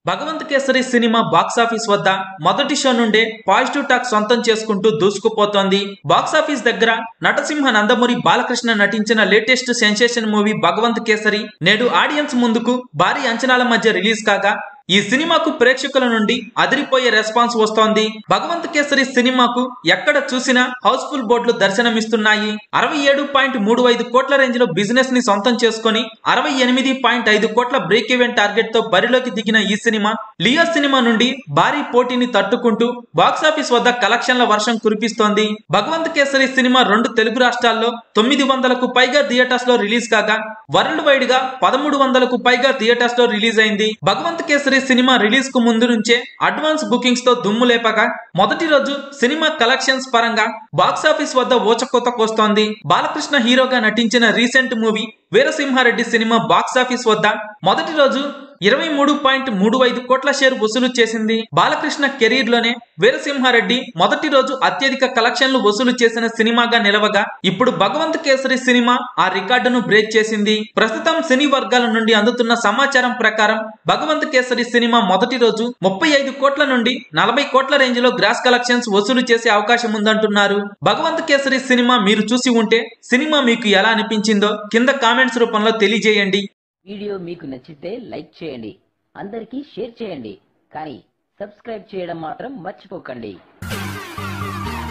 Bhagavanth kesari cinema box office వద్ద మొదటి show నుండే పాజిటివ్ టాక్ సొంతం చేసుకుంటూ దూసుకుపోతోంది బాక్సాఫీస్ దగ్గర నటసింహ నందమూరి బాలకృష్ణ నటించిన latest sensation movie Bhagavanth Kesari నేడు ఆడియన్స్ ముందుకు భారీ అంచనాల మధ్య రిలీజ్ కాగా ఈ సినిమాకు ప్రేక్షకుల నుండి అదిరిపోయే రెస్పాన్స్ వస్తోంది భగవంత్ కేసరి సినిమాకు ఎక్కడ చూసినా హౌస్ఫుల్ బోర్డులు దర్శనమిస్తున్నాయి అరవై ఏడు పాయింట్ మూడు ఐదు కోట్ల రేంజ్ లో బిజినెస్ ని సొంతం చేసుకుని అరవై ఎనిమిది పాయింట్ ఐదు కోట్ల బ్రేక్ ఈవెంట్ టార్గెట్ తో బరిలోకి దిగిన ఈ సినిమా లియో సినిమా నుండి భారీ పోటీని తట్టుకుంటూ బాక్సాఫీస్ వద్ద కలెక్షన్ల వర్షం కురిపిస్తోంది భగవంత్ కేసరి సినిమా రెండు తెలుగు రాష్ట్రాల్లో తొమ్మిది వందలకు పైగా థియేటర్స్ లో రిలీజ్ కాగా వరల్డ్ వైడ్ గా పదమూడు వందలకు పైగా థియేటర్స్ లో రిలీజ్ అయింది భగవంత్ కేసరి సినిమా రిలీజ్ కు ముందు నుంచే అడ్వాన్స్ బుకింగ్స్ తో దుమ్ము లేపగా మొదటి రోజు సినిమా కలెక్షన్స్ పరంగా బాక్సాఫీస్ వద్ద ఊచకోత కోస్తోంది బాలకృష్ణ హీరోగా నటించిన రీసెంట్ మూవీ వీరసింహారెడ్డి సినిమా బాక్సాఫీస్ వద్ద మొదటి రోజు ఇరవై మూడు పాయింట్ మూడు ఐదు కోట్ల షేర్ వసూలు చేసింది బాలకృష్ణ కెరీర్ లోనే వీరసింహారెడ్డి మొదటి రోజు అత్యధిక కలెక్షన్లు వసూలు చేసిన సినిమాగా నిలవగా ఇప్పుడు భగవంత్ కేసరి సినిమా ఆ రికార్డును బ్రేక్ చేసింది ప్రస్తుతం సినీ వర్గాల నుండి అందుతున్న సమాచారం ప్రకారం భగవంత్ కేసరి సినిమా మొదటి రోజు ముప్పై ఐదు కోట్ల నుండి నలభై కోట్ల రేంజ్ లో గ్రాస్ కలెక్షన్స్ వసూలు చేసే అవకాశం ఉందంటున్నారు భగవంత్ కేసరి సినిమా మీరు చూసి ఉంటే సినిమా మీకు ఎలా అనిపించిందో కింద కామెంట్స్ రూపంలో తెలియజేయండి వీడియో మీకు నచ్చితే లైక్ చేయండి అందరికీ షేర్ చేయండి కానీ సబ్స్క్రైబ్ చేయడం మాత్రం మర్చిపోకండి